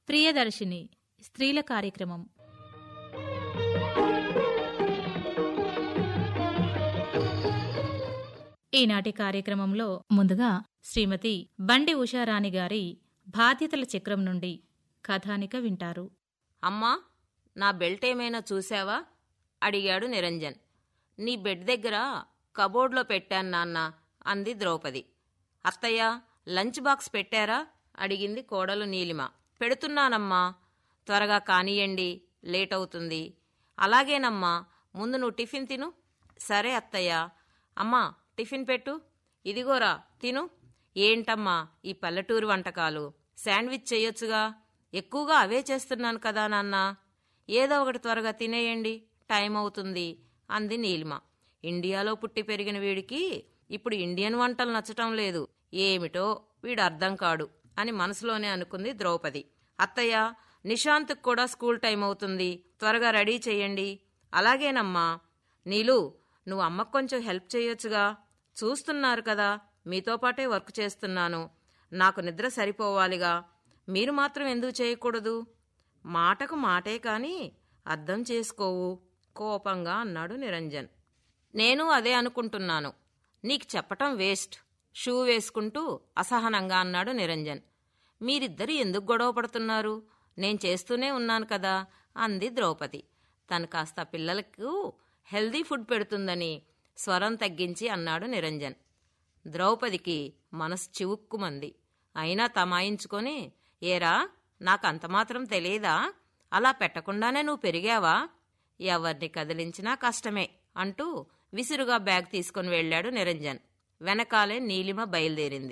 ప్రియదర్శిని స్త్రీల కార్యక్రమం ఈనాటి కార్యక్రమంలో ముందుగా శ్రీమతి బండి ఉషారాణి గారి బాధ్యతల చక్రం నుండి కథానిక వింటారు అమ్మా నా బెల్ట్ ఏమైనా చూసావా అడిగాడు నిరంజన్ నీ బెడ్ దగ్గర కబోర్డ్లో పెట్టాను నాన్న అంది ద్రౌపది అత్తయ్య లంచ్ బాక్స్ పెట్టారా అడిగింది కోడలు నీలిమ పెడుతున్నానమ్మా త్వరగా కానియండి లేట్ అవుతుంది అలాగేనమ్మా ముందు నువ్వు టిఫిన్ తిను సరే అత్తయ్య అమ్మా టిఫిన్ పెట్టు ఇదిగోరా తిను ఏంటమ్మా ఈ పల్లెటూరు వంటకాలు శాండ్విచ్ చేయొచ్చుగా ఎక్కువగా అవే చేస్తున్నాను కదా నాన్న ఏదో ఒకటి త్వరగా తినేయండి టైం అవుతుంది అంది నీలిమ ఇండియాలో పుట్టి పెరిగిన వీడికి ఇప్పుడు ఇండియన్ వంటలు నచ్చటం లేదు ఏమిటో వీడు అర్థం కాడు అని మనసులోనే అనుకుంది ద్రౌపది అత్తయ్య నిశాంత్కి కూడా స్కూల్ టైం అవుతుంది త్వరగా రెడీ చెయ్యండి అలాగేనమ్మా నీలు నువ్వు అమ్మకు కొంచెం హెల్ప్ చేయొచ్చుగా చూస్తున్నారు కదా మీతో పాటే వర్క్ చేస్తున్నాను నాకు నిద్ర సరిపోవాలిగా మీరు మాత్రం ఎందుకు చేయకూడదు మాటకు మాటే కాని అర్థం చేసుకోవు కోపంగా అన్నాడు నిరంజన్ నేను అదే అనుకుంటున్నాను నీకు చెప్పటం వేస్ట్ షూ వేసుకుంటూ అసహనంగా అన్నాడు నిరంజన్ మీరిద్దరు ఎందుకు గొడవ పడుతున్నారు నేను చేస్తూనే ఉన్నాను కదా అంది ద్రౌపది తను కాస్త పిల్లలకు హెల్దీ ఫుడ్ పెడుతుందని స్వరం తగ్గించి అన్నాడు నిరంజన్ ద్రౌపదికి మనసు చివుక్కుమంది అయినా తమాయించుకొని ఏరా నాకు అంతమాత్రం తెలియదా అలా పెట్టకుండానే నువ్వు పెరిగావా ఎవరిని కదిలించినా కష్టమే అంటూ విసురుగా బ్యాగ్ తీసుకుని వెళ్ళాడు నిరంజన్ వెనకాలే నీలిమ బయలుదేరింది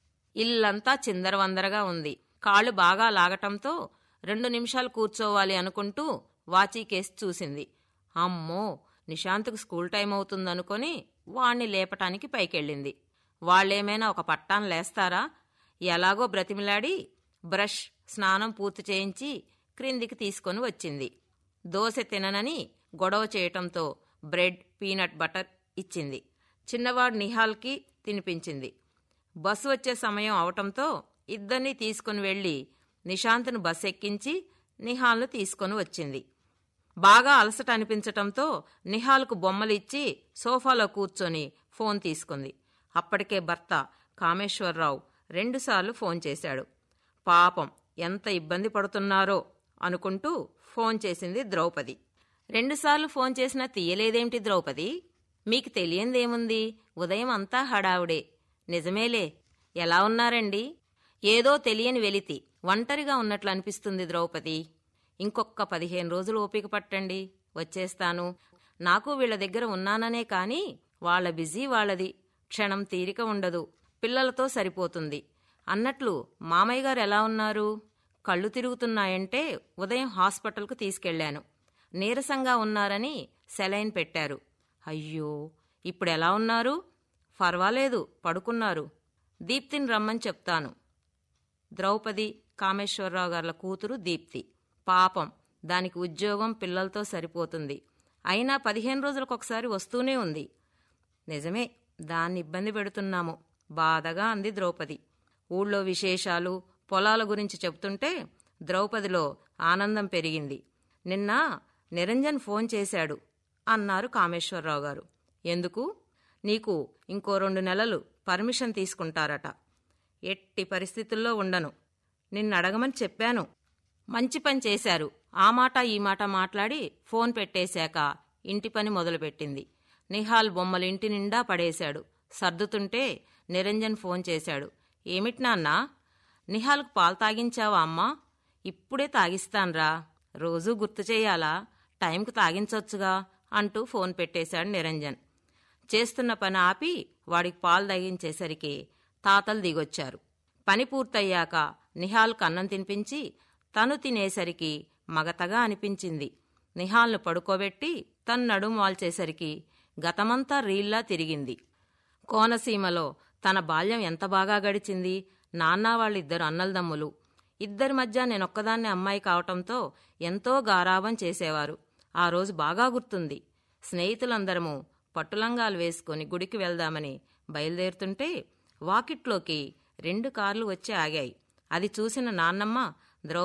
ఇల్లంతా చిందరవందరగా ఉంది కాళ్ళు బాగా లాగటంతో రెండు నిమిషాలు కూర్చోవాలి అనుకుంటూ వాచీకేసి చూసింది అమ్మో నిశాంత్కు స్కూల్ టైం అవుతుందనుకొని వాణ్ణి లేపటానికి పైకెళ్ళింది వాళ్ళేమైనా ఒక పట్టాన్ లేస్తారా ఎలాగో బ్రతిమిలాడి బ్రష్ స్నానం పూర్తి చేయించి క్రిందికి తీసుకొని వచ్చింది దోశ తిననని గొడవ చేయటంతో బ్రెడ్ పీనట్ బటర్ ఇచ్చింది చిన్నవాడు నిహాల్కి తినిపించింది బస్సు వచ్చే సమయం అవటంతో ఇద్దరినీ తీసుకుని వెళ్ళి నిశాంత్ను బస్ ఎక్కించి నిహాల్ను తీసుకొని వచ్చింది బాగా అలసట అనిపించటంతో నిహాల్కు బొమ్మలు ఇచ్చి సోఫాలో కూర్చొని ఫోన్ తీసుకుంది అప్పటికే భర్త కామేశ్వరరావు రెండుసార్లు ఫోన్ చేశాడు పాపం ఎంత ఇబ్బంది పడుతున్నారో అనుకుంటూ ఫోన్ చేసింది ద్రౌపది రెండుసార్లు ఫోన్ చేసినా తీయలేదేమిటి ద్రౌపది మీకు తెలియందేముంది ఉదయం అంతా హడావుడే నిజమేలే ఎలా ఉన్నారండి ఏదో తెలియని వెలితి ఒంటరిగా ఉన్నట్లు అనిపిస్తుంది ద్రౌపది ఇంకొక్క పదిహేను రోజులు ఓపిక పట్టండి వచ్చేస్తాను నాకు వీళ్ళ దగ్గర ఉన్నాననే కాని వాళ్ళ బిజీ వాళ్ళది క్షణం తీరిక ఉండదు పిల్లలతో సరిపోతుంది అన్నట్లు మామయ్య గారు ఎలా ఉన్నారు కళ్ళు తిరుగుతున్నాయంటే ఉదయం హాస్పిటల్కు తీసుకెళ్లాను నీరసంగా ఉన్నారని సెలైన్ పెట్టారు అయ్యో ఇప్పుడెలా ఉన్నారు పర్వాలేదు పడుకున్నారు దీప్తిని రమ్మని చెప్తాను ద్రౌపది కామేశ్వరరావు గార్ల కూతురు దీప్తి పాపం దానికి ఉద్యోగం పిల్లలతో సరిపోతుంది అయినా పదిహేను రోజులకు ఒకసారి వస్తూనే ఉంది నిజమే దాన్ని ఇబ్బంది పెడుతున్నాము బాధగా అంది ద్రౌపది ఊళ్ళో విశేషాలు పొలాల గురించి చెప్తుంటే ద్రౌపదిలో ఆనందం పెరిగింది నిన్న నిరంజన్ ఫోన్ చేశాడు అన్నారు కామేశ్వరరావు గారు ఎందుకు నీకు ఇంకో రెండు నెలలు పర్మిషన్ తీసుకుంటారట ఎట్టి పరిస్థితుల్లో ఉండను నిన్నడగమని చెప్పాను మంచి పని చేశారు ఆ మాట ఈ మాట మాట్లాడి ఫోన్ పెట్టేశాక ఇంటి పని మొదలుపెట్టింది నిహాల్ బొమ్మలు ఇంటి నిండా పడేశాడు సర్దుతుంటే నిరంజన్ ఫోన్ చేశాడు ఏమిటి నాన్నా నిహాల్కు పాలు తాగించావా అమ్మా ఇప్పుడే తాగిస్తాన్రా రోజూ గుర్తు చేయాలా టైంకు తాగించొచ్చుగా అంటూ ఫోన్ పెట్టేశాడు నిరంజన్ చేస్తున్న పని ఆపి వాడికి పాలు తగించేసరికి తాతలు దిగొచ్చారు పని పూర్తయ్యాక నిహాల్కు అన్నం తినిపించి తను తినేసరికి మగతగా అనిపించింది నిహాల్ను పడుకోబెట్టి తను నడుము వాల్చేసరికి గతమంతా రీల్లా తిరిగింది కోనసీమలో తన బాల్యం ఎంత బాగా గడిచింది నాన్న వాళ్ళిద్దరు అన్నలదమ్ములు ఇద్దరి మధ్య నేనొక్కదాన్నే అమ్మాయి కావటంతో ఎంతో గారాబం చేసేవారు ఆ రోజు బాగా గుర్తుంది స్నేహితులందరము పట్టులంగాలు వేసుకుని గుడికి వెళ్దామని బయలుదేరుతుంటే వాకిట్లోకి రెండు కార్లు వచ్చి ఆగాయి అది చూసిన నాన్నమ్మ